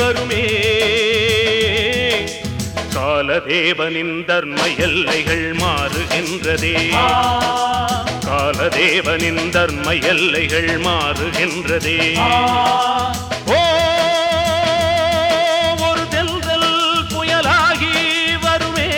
வருமே காலதேவனின் தர்ம எல்லைகள் மாறுகின்றதே காலதேவனின் தர்ம எல்லைகள் மாறுகின்றதே ஓ ஒரு தெல்தல் புயலாகி வருமே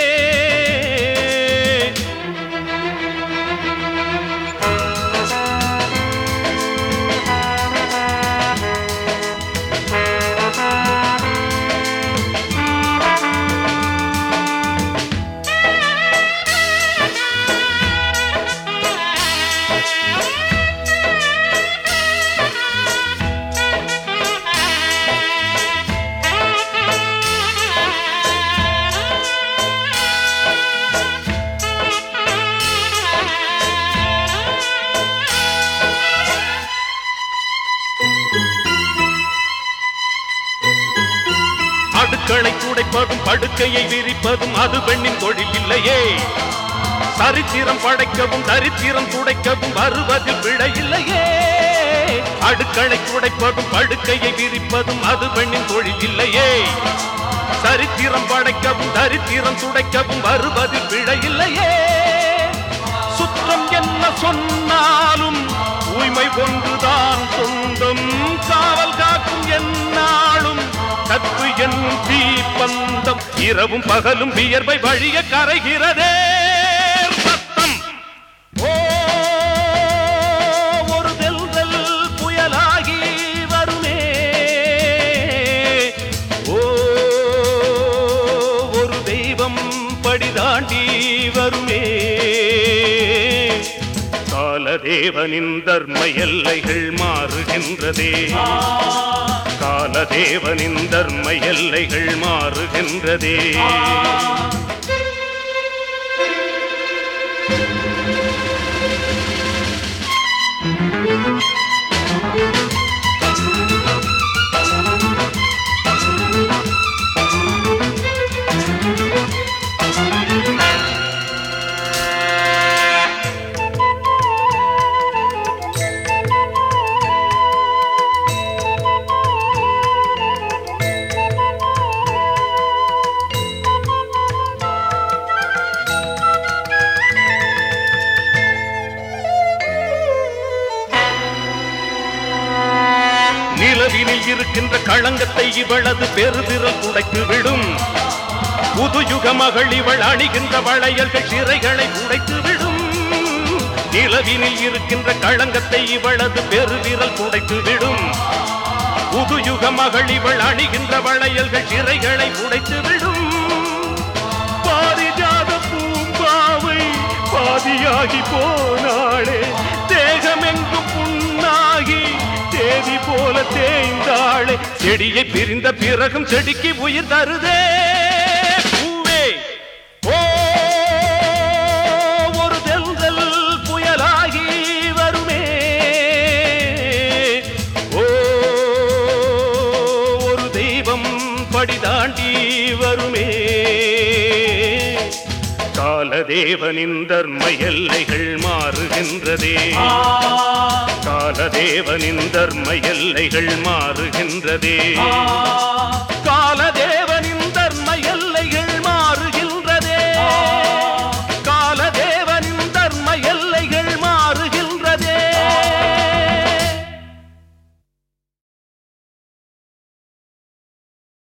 அடுக்களை துடைப்பதும் படுக்கையை விரிப்பதும் அது பெண்ணின் தொழில் இல்லையே சரித்திரம் படைக்கவும் தரித்திரம் துடைக்கவும் வருவதில் பிழை இல்லையே அடுக்களை துடைப்பதும் படுக்கையை விரிப்பதும் அது பெண்ணின் தொழில் இல்லையே சரித்திரம் படைக்கவும் தரித்திரம் துடைக்கவும் வருவதில் பிழை இல்லையே சுற்றம் என்ன சொன்னாலும் தூய்மை ஒன்றுதான் சொந்தம் காவல் காக்கும் என்னாலும் கற்பு என்னும் தீப்பந்தம் இரவும் பகலும் வியர்வை வழிய கரைகிறதே ரத்தம் ஓ ஒரு தெல்தல் புயலாகி வருமே ஓ ஒரு தெய்வம் படிதாண்டி வருமே காலதேவனின் தர்ம எல்லைகள் மாறுகின்றதே காலதேவனின் தர்ம எல்லைகள் மாறுகின்றதே நிலவினில் இருக்கின்ற களங்கத்தை இவளது பெருவிரல் துடைத்து விடும் புதுயுக மகள் இவள் அணிகின்ற வளையல்கள் சிறைகளை உடைத்து விடும் நிலவினில் இருக்கின்ற களங்கத்தை இவளது பெருவிரல் துடைத்து விடும் புதுயுக மகள் இவள் அணிகின்ற வளையல்கள் சிறைகளை உடைத்து விடும் பாரிஜாத பூம்பாவை பாதியாகி போனாளே தேகமெங்கும் புண்ணாகி தேதி போல தேய்ந்தாளே செடியை பிரிந்த பிறகும் செடிக்கு உயிர் தருதே பூவே ஓ ஒரு தெல்தல் புயலாகி வருமே ஓ ஒரு தெய்வம் படிதாண்டி வருமே காலதேவனின் தர்ம எல்லைகள் மாறுகின்றதே காலதேவனின் தர்ம எல்லைகள் மாறுகின்றதே காலதேவ